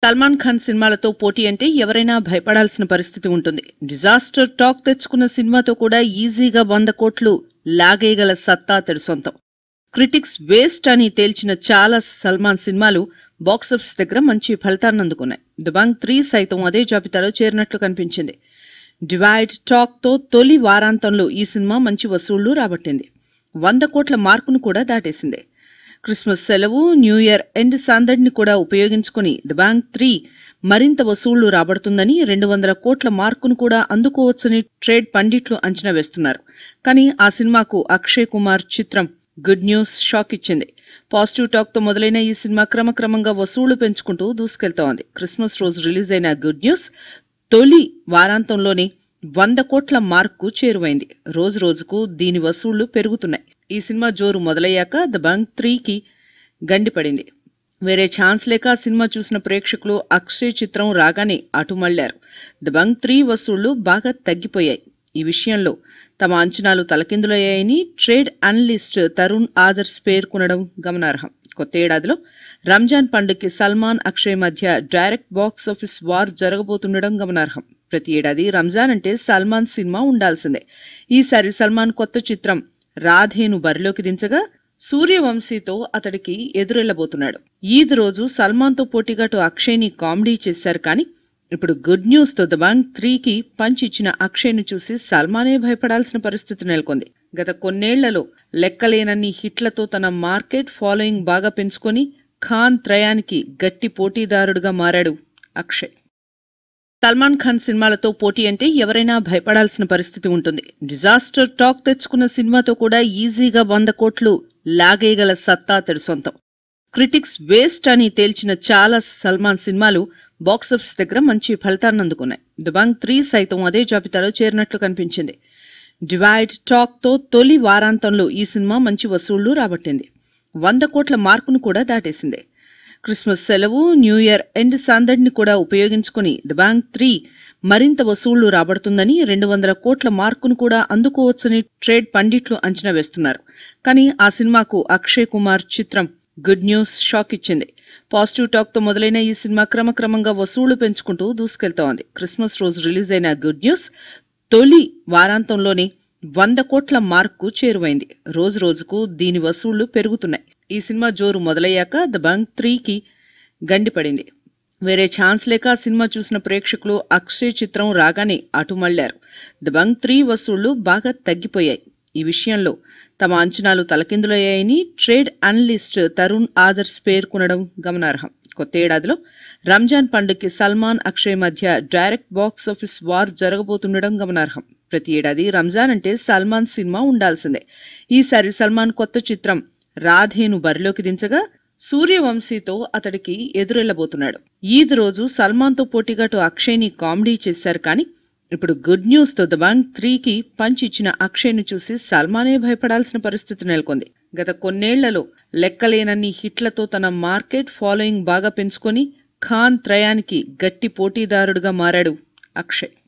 సల్మాన్ ఖాన్ సినిమాలతో పోటీ అంటే ఎవరైనా భయపడాల్సిన పరిస్థితి ఉంటుంది డిజాస్టర్ టాక్ తెచ్చుకున్న సినిమాతో కూడా ఈజీగా వంద కోట్లు లాగేయగల సత్తా అతడి సొంతం క్రిటిక్స్ వేస్ట్ అని తేల్చిన చాలా సల్మాన్ సినిమాలు బాక్సాఫీస్ దగ్గర మంచి ఫలితాన్ని అందుకున్నాయి దుబాంగ్ త్రీ సైతం అదే జాబితాలో చేరినట్లు కనిపించింది డివైడ్ టాక్ తో తొలి వారాంతంలో ఈ సినిమా మంచి వసూళ్లు రాబట్టింది వంద కోట్ల మార్కును కూడా దాటేసింది క్రిస్మస్ సెలవు న్యూ ఇయర్ ఎండ్ సందడిని కూడా ఉపయోగించుకుని ది బ్యాంక్ త్రీ మరింత వసూళ్లు రాబడుతుందని రెండు వందల కోట్ల మార్కును కూడా అందుకోవచ్చని ట్రేడ్ పండిట్లు అంచనా వేస్తున్నారు కానీ ఆ సినిమాకు అక్షయ్ కుమార్ చిత్రం గుడ్ న్యూస్ షాక్ ఇచ్చింది పాజిటివ్ టాక్ తో మొదలైన ఈ సినిమా క్రమక్రమంగా వసూళ్లు పెంచుకుంటూ దూసుకెళ్తోంది క్రిస్మస్ రోజు రిలీజ్ అయిన గుడ్ న్యూస్ తొలి వారాంతంలోనే వంద కోట్ల మార్కు చేరువైంది రోజు రోజుకు దీని వసూళ్లు పెరుగుతున్నాయి ఈ సినిమా జోరు మొదలయ్యాక ద బంక్ త్రీకి గండిపడింది వేరే ఛాన్స్ లేక ఆ సినిమా చూసిన ప్రేక్షకులు అక్షయ్ చిత్రం రాగానే అటు మళ్లారు ద బంక్ త్రీ వసూళ్లు బాగా తగ్గిపోయాయి ఈ విషయంలో తమ అంచనాలు తలకిందులయ్యాయని ట్రేడ్ అనలిస్ట్ తరుణ్ ఆదర్శ్ పేర్కొనడం గమనార్హం కొత్త ఏడాదిలో రంజాన్ పండుగకి సల్మాన్ అక్షయ్ మధ్య డైరెక్ట్ బాక్స్ ఆఫీస్ వార్ జరగబోతుండడం గమనార్హం ప్రతి ఏడాది రంజాన్ అంటే సల్మాన్ సినిమా ఉండాల్సిందే ఈసారి సల్మాన్ కొత్త చిత్రం రాధేను బరిలోకి దించగా సూర్యవంశీతో అతడికి ఎదురెళ్లబోతున్నాడు ఈద్ రోజు సల్మాన్తో పోటీగాటు అక్షయ్ని కామెడీ చేశారు కానీ ఇప్పుడు గుడ్ న్యూస్ తో ద బ్యాంక్ త్రీకి పంచ్ ఇచ్చిన అక్షయ్ను చూసి సల్మానే భయపడాల్సిన పరిస్థితి నెలకొంది గత కొన్నేళ్లలో లెక్కలేనన్ని హిట్లతో తన మార్కెట్ ఫాలోయింగ్ బాగా పెంచుకొని ఖాన్ త్రయానికి గట్టి పోటీదారుడుగా మారాడు అక్షయ్ సల్మాన్ ఖాన్ సినిమాలతో పోటీ అంటే ఎవరైనా భయపడాల్సిన పరిస్థితి ఉంటుంది డిజాస్టర్ టాక్ తెచ్చుకున్న సినిమాతో కూడా ఈజీగా వంద కోట్లు లాగేయగల సత్తా అతడి సొంతం క్రిటిక్స్ వేస్ట్ అని తేల్చిన చాలా సల్మాన్ సినిమాలు బాక్సాఫీస్ దగ్గర మంచి ఫలితాన్ని అందుకున్నాయి దుబాంగ్ త్రీ సైతం అదే జాబితాలో చేరినట్లు కనిపించింది డివైడ్ టాక్ తో తొలి వారాంతంలో ఈ సినిమా మంచి వసూళ్లు రాబట్టింది వంద కోట్ల మార్కును కూడా దాటేసింది క్రిస్మస్ సెలవు న్యూ ఇయర్ ఎండ్ సందడిని కూడా ఉపయోగించుకుని ది బ్యాంక్ త్రీ మరింత వసూళ్లు రాబడుతుందని రెండు వందల కోట్ల మార్కును కూడా అందుకోవచ్చని ట్రేడ్ పండిట్లు అంచనా వేస్తున్నారు కానీ ఆ సినిమాకు అక్షయ్ కుమార్ చిత్రం గుడ్ న్యూస్ షాక్ ఇచ్చింది పాజిటివ్ టాక్ తో మొదలైన ఈ సినిమా క్రమక్రమంగా వసూళ్లు పెంచుకుంటూ దూసుకెళ్తోంది క్రిస్మస్ రోజు రిలీజ్ అయిన గుడ్ న్యూస్ తొలి వారాంతంలోనే వంద కోట్ల మార్కు చేరువైంది రోజు రోజుకు దీని వసూళ్లు పెరుగుతున్నాయి ఈ సినిమా జోరు మొదలయ్యాక ద బంక్ త్రీకి గండిపడింది వేరే ఛాన్స్ లేక ఆ సినిమా చూసిన ప్రేక్షకులు అక్షయ్ చిత్రం రాగానే అటు మళ్లారు ద బంక్ త్రీ వసూళ్లు బాగా తగ్గిపోయాయి ఈ విషయంలో తమ అంచనాలు తలకిందులయ్యాయని ట్రేడ్ అనలిస్ట్ తరుణ్ ఆదర్శ్ పేర్కొనడం గమనార్హం కొత్త ఏడాదిలో రంజాన్ పండుగకి సల్మాన్ అక్షయ్ మధ్య డైరెక్ట్ బాక్స్ ఆఫీస్ వార్ జరగబోతుండడం గమనార్హం ప్రతి ఏడాది రంజాన్ అంటే సల్మాన్ సినిమా ఉండాల్సిందే ఈసారి సల్మాన్ కొత్త చిత్రం రాధేను బరిలోకి దించగా సూర్యవంశీతో అతడికి ఎదురెళ్లబోతున్నాడు ఈద్ రోజు సల్మాన్తో పోటీగాటు అక్షయ్ని కామెడీ చేశారు కానీ ఇప్పుడు గుడ్ న్యూస్ తో ద బ్యాంక్ త్రీకి పంచ్ ఇచ్చిన అక్షయ్ను చూసి సల్మానే భయపడాల్సిన పరిస్థితి నెలకొంది గత కొన్నేళ్లలో లెక్కలేనన్ని హిట్లతో తన మార్కెట్ ఫాలోయింగ్ బాగా పెంచుకొని ఖాన్ త్రయానికి గట్టి పోటీదారుడుగా మారాడు అక్షయ్